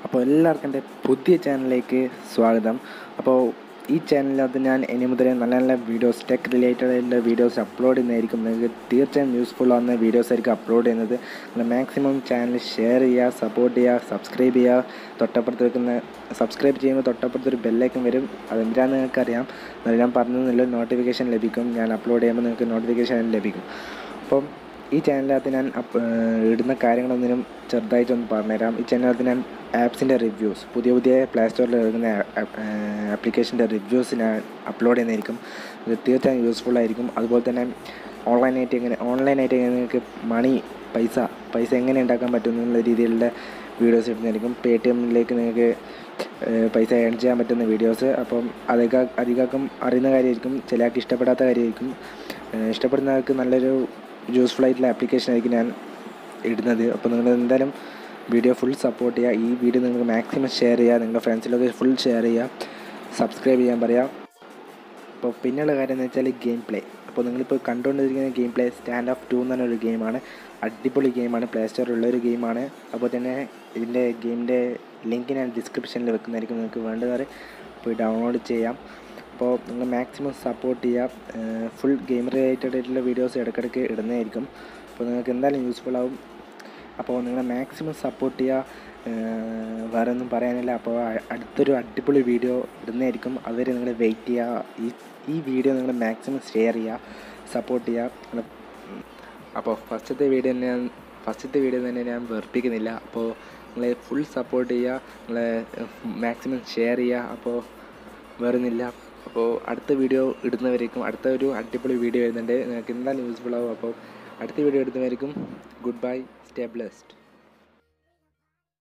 അപ്പോൾ എല്ലാവർക്കും എൻ്റെ പുതിയ ചാനലിലേക്ക് സ്വാഗതം അപ്പോൾ ഈ ചാനലിനകത്ത് ഞാൻ ഇനി മുതൽ നല്ല നല്ല വീഡിയോസ് ടെക് റിലേറ്റഡ് ആയിട്ടുള്ള വീഡിയോസ് അപ്ലോഡ് ചെയ്യുന്നതായിരിക്കും നിങ്ങൾക്ക് തീർച്ചയായും യൂസ്ഫുൾ ആവുന്ന വീഡിയോസ് ആയിരിക്കും അപ്ലോഡ് ചെയ്യുന്നത് നിങ്ങൾ മാക്സിമം ചാനൽ ഷെയർ ചെയ്യുക സപ്പോർട്ട് ചെയ്യുക സബ്സ്ക്രൈബ് ചെയ്യുക തൊട്ടപ്പുറത്ത് വെക്കുന്ന സബ്സ്ക്രൈബ് ചെയ്യുമ്പോൾ തൊട്ടപ്പുറത്ത് ഒരു ബെല്ലൈക്കൻ വരും അതെന്തിനാണെന്ന് നിങ്ങൾക്കറിയാം എന്നാൽ ഞാൻ പറഞ്ഞതിനുള്ള നോട്ടിഫിക്കേഷൻ ലഭിക്കും ഞാൻ അപ്ലോഡ് ചെയ്യുമ്പോൾ നിങ്ങൾക്ക് നോട്ടിഫിക്കേഷൻ ലഭിക്കും അപ്പം ഈ ചാനലിനകത്ത് ഞാൻ അപ്പ് ഇടുന്ന കാര്യങ്ങളൊന്നിനും ചെറുതായിട്ടൊന്ന് പറഞ്ഞുതരാം ഈ ചാനലിനകത്ത് ഞാൻ ആപ്സിൻ്റെ റിവ്യൂസ് പുതിയ പുതിയ പ്ലേ സ്റ്റോറിൽ ഇറങ്ങുന്ന ആപ്ലിക്കേഷൻ്റെ റിവ്യൂസ് ഞാൻ അപ്ലോഡ് ചെയ്യുന്നതായിരിക്കും ഇത് തീർച്ചയായും യൂസ്ഫുൾ ആയിരിക്കും അതുപോലെ തന്നെ ഓൺലൈനായിട്ട് എങ്ങനെ ഓൺലൈനായിട്ട് എങ്ങനെ നിങ്ങൾക്ക് മണി പൈസ പൈസ എങ്ങനെ ഉണ്ടാക്കാൻ പറ്റും എന്നുള്ള രീതിയിലുള്ള വീഡിയോസ് ഇടുന്നതായിരിക്കും പേ ടി എമ്മിലേക്ക് നിങ്ങൾക്ക് പൈസ ഏൺ ചെയ്യാൻ പറ്റുന്ന വീഡിയോസ് അപ്പം അധികം അധികം അറിയുന്ന കാര്യമായിരിക്കും ചില ആൾക്ക് ഇഷ്ടപ്പെടാത്ത കാര്യമായിരിക്കും ഇഷ്ടപ്പെടുന്നവർക്ക് നല്ലൊരു യൂസ്ഫുൾ ആയിട്ടുള്ള ആപ്ലിക്കേഷൻ ആയിരിക്കും ഞാൻ ഇടുന്നത് അപ്പോൾ നിങ്ങൾ എന്തായാലും വീഡിയോ ഫുൾ സപ്പോർട്ട് ചെയ്യുക ഈ വീഡിയോ നിങ്ങൾക്ക് മാക്സിമം ഷെയർ ചെയ്യുക നിങ്ങളുടെ ഫ്രണ്ട്സിലൊക്കെ ഫുൾ ഷെയർ ചെയ്യുക സബ്സ്ക്രൈബ് ചെയ്യാൻ പറയാം അപ്പോൾ പിന്നെയുള്ള കാര്യം എന്ന് വെച്ചാൽ ഗെയിം പ്ലേ അപ്പോൾ നിങ്ങളിപ്പോൾ കണ്ടുകൊണ്ടിരിക്കുന്ന game play Standoff two എന്ന് പറഞ്ഞൊരു ഗെയിമാണ് അടിപൊളി ഗെയിമാണ് പ്ലേ സ്റ്റോറിലുള്ളൊരു ഗെയിമാണ് അപ്പോൾ തന്നെ ഇതിൻ്റെ ഗെയിമിൻ്റെ ലിങ്ക് ഞാൻ ഡിസ്ക്രിപ്ഷനിൽ വെക്കുന്നതായിരിക്കും നിങ്ങൾക്ക് വേണ്ടവർ പോയി ഡൗൺലോഡ് ചെയ്യാം അപ്പോൾ നിങ്ങൾ മാക്സിമം സപ്പോർട്ട് ചെയ്യുക ഫുൾ ഗെയിം റിലേറ്റഡ് ആയിട്ടുള്ള വീഡിയോസ് ഇടയ്ക്കിടയ്ക്ക് ഇടുന്നതായിരിക്കും അപ്പോൾ നിങ്ങൾക്ക് എന്തായാലും യൂസ്ഫുൾ ആവും അപ്പോൾ നിങ്ങൾ മാക്സിമം സപ്പോർട്ട് ചെയ്യുക വേറെ ഒന്നും പറയാനില്ല അപ്പോൾ അടുത്തൊരു അടിപൊളി വീഡിയോ ഇടുന്നതായിരിക്കും അതുവരെ നിങ്ങൾ വെയിറ്റ് ചെയ്യുക ഈ ഈ വീഡിയോ നിങ്ങൾ മാക്സിമം ഷെയർ ചെയ്യുക സപ്പോർട്ട് ചെയ്യുക അപ്പോൾ ഫസ്റ്റത്തെ വീഡിയോ തന്നെ ഞാൻ ഫസ്റ്റത്തെ വീഡിയോ തന്നെ ഞാൻ വെറുപ്പിക്കുന്നില്ല അപ്പോൾ നിങ്ങൾ ഫുൾ സപ്പോർട്ട് ചെയ്യുക നിങ്ങൾ മാക്സിമം ഷെയർ ചെയ്യുക അപ്പോൾ വേറൊന്നുമില്ല അപ്പോൾ അടുത്ത വീഡിയോ ഇടുന്നവരേക്കും അടുത്ത ഒരു അടിപൊളി വീഡിയോ വരുന്നുണ്ട് നിങ്ങൾക്ക് എന്തായാലും യൂസ്ഫുൾ ആവും അപ്പോൾ അടുത്ത വീഡിയോ ഇടുന്നവരേക്കും ഗുഡ് ബൈ സ്റ്റേ ബ്ലെസ്ഡ്